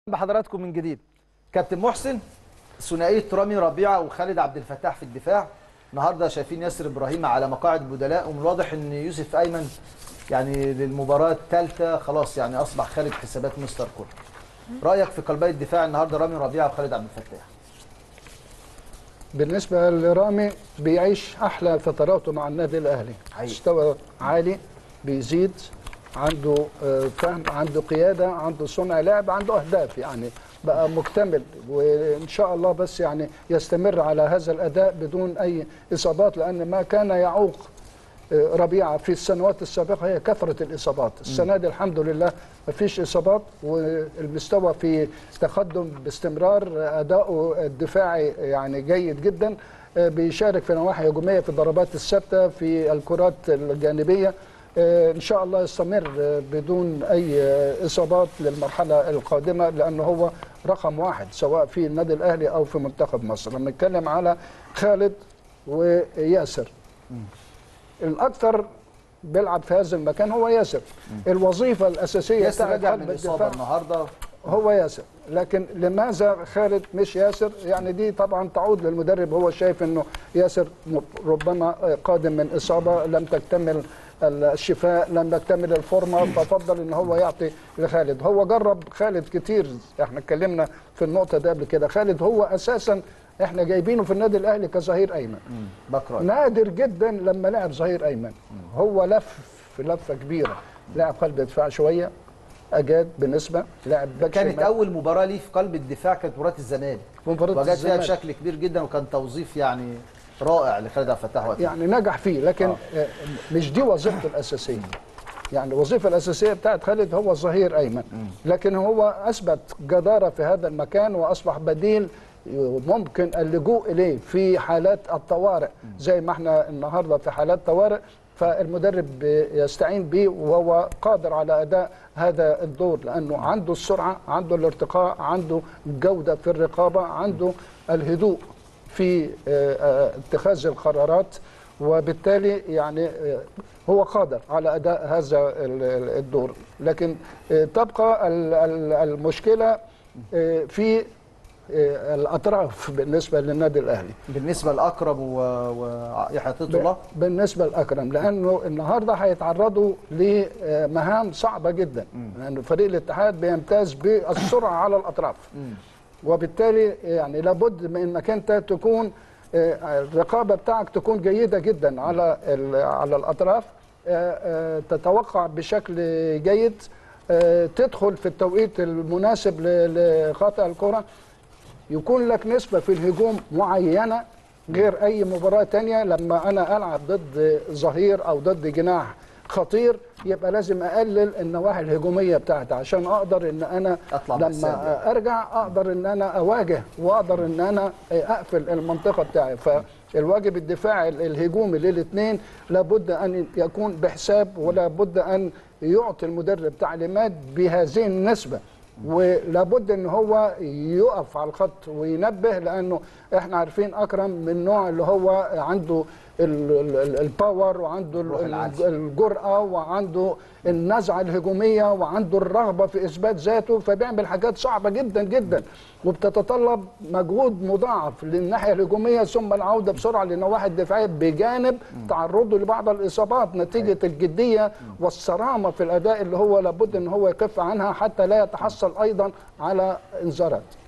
بحضراتكم من جديد كابتن محسن ثنائيه رامي ربيعه وخالد عبد الفتاح في الدفاع النهارده شايفين ياسر ابراهيم على مقاعد البدلاء ومن الواضح ان يوسف ايمن يعني للمباراه الثالثه خلاص يعني اصبح خارج حسابات مستر كولر رايك في قلبي الدفاع النهارده رامي ربيعه وخالد عبد الفتاح بالنسبة لرامي بيعيش أحلى فتراته مع النادي الأهلي حقيقي. مستوى عالي بيزيد عنده آه، فهم عنده قيادة عنده صنع لعب عنده أهداف يعني بقى مكتمل وإن شاء الله بس يعني يستمر على هذا الأداء بدون أي إصابات لأن ما كان يعوق آه، ربيعة في السنوات السابقة هي كثرة الإصابات السنة دي الحمد لله ما فيش إصابات والمستوى في تقدم باستمرار أداؤه الدفاعي يعني جيد جدا آه، بيشارك في نواحي هجومية في الضربات الثابتة في الكرات الجانبية آه، ان شاء الله يستمر آه، بدون اي آه، اصابات للمرحله القادمه لانه هو رقم واحد سواء في النادي الاهلي او في منتخب مصر لما نتكلم على خالد وياسر الاكثر بيلعب في هذا المكان هو ياسر الوظيفه الاساسيه ياسر بتاعت رجع قلب من الاصابه الدفاع النهارده هو ياسر لكن لماذا خالد مش ياسر يعني دي طبعا تعود للمدرب هو شايف انه ياسر م- ربما قادم من اصابه لم تكتمل الشفاء لم تكتمل الفورمه ففضل ان هو يعطي لخالد هو جرب خالد كتير احنا اتكلمنا في النقطه دي قبل كده خالد هو اساسا احنا جايبينه في النادي الاهلي كظهير ايمن بكره نادر جدا لما لعب ظهير ايمن هو لف في لفه كبيره لعب قلب دفاع شويه اجاد بنسبه لعب باك كانت شمال. اول مباراه ليه في قلب الدفاع كانت مباراه الزمالك مباراة وجات فيها الزمالك. بشكل كبير جدا وكان توظيف يعني رائع لخالد عبد الفتاح وقتها يعني نجح فيه لكن آه. آه. مش دي وظيفته الاساسيه يعني الوظيفه الاساسيه بتاعت خالد هو ظهير ايمن لكن هو اثبت جداره في هذا المكان واصبح بديل ممكن اللجوء اليه في حالات الطوارئ زي ما احنا النهارده في حالات طوارئ فالمدرب يستعين به وهو قادر على اداء هذا الدور لانه عنده السرعه عنده الارتقاء عنده جوده في الرقابه عنده الهدوء في آه، آه، اتخاذ القرارات وبالتالي يعني آه، هو قادر على اداء هذا ال- ال- الدور لكن آه، تبقى ال- ال- المشكله آه، في آه، الاطراف بالنسبه للنادي الاهلي بالنسبه لاكرم و- ويحيى طيط الله بالنسبه لاكرم لانه النهارده هيتعرضوا لمهام صعبه جدا لان فريق الاتحاد بيمتاز بالسرعه على الاطراف وبالتالي يعني لابد من انك انت تكون آه، الرقابه بتاعك تكون جيده جدا على ال- على الاطراف آه، آه، تتوقع بشكل جيد آه، تدخل في التوقيت المناسب ل- لقاطع الكره يكون لك نسبة في الهجوم معينة غير أي مباراة تانية لما أنا ألعب ضد ظهير أو ضد جناح خطير يبقى لازم أقلل النواحي الهجومية بتاعتي عشان أقدر إن أنا أطلع بحساب يعني. لما أرجع أقدر إن أنا أواجه وأقدر إن أنا أقفل المنطقة بتاعي فالواجب الدفاعي الهجومي للاثنين لابد أن يكون بحساب ولا بد أن يعطي المدرب تعليمات بهذه النسبة ولابد ان هو يقف على الخط وينبه لانه احنا عارفين اكرم من النوع اللي هو عنده ال- ال- ال- الباور وعنده الروح ال- العالية. الجرأة وعنده النزعة الهجومية وعنده الرغبة في إثبات ذاته فبيعمل حاجات صعبة جدا جدا وبتتطلب مجهود مضاعف للناحية الهجومية ثم العودة بسرعة للنواحي الدفاعية بجانب تعرضه لبعض الإصابات نتيجة الجدية والصرامة في الأداء اللي هو لابد أن هو يكف عنها حتى لا يتحصل أيضا على إنذارات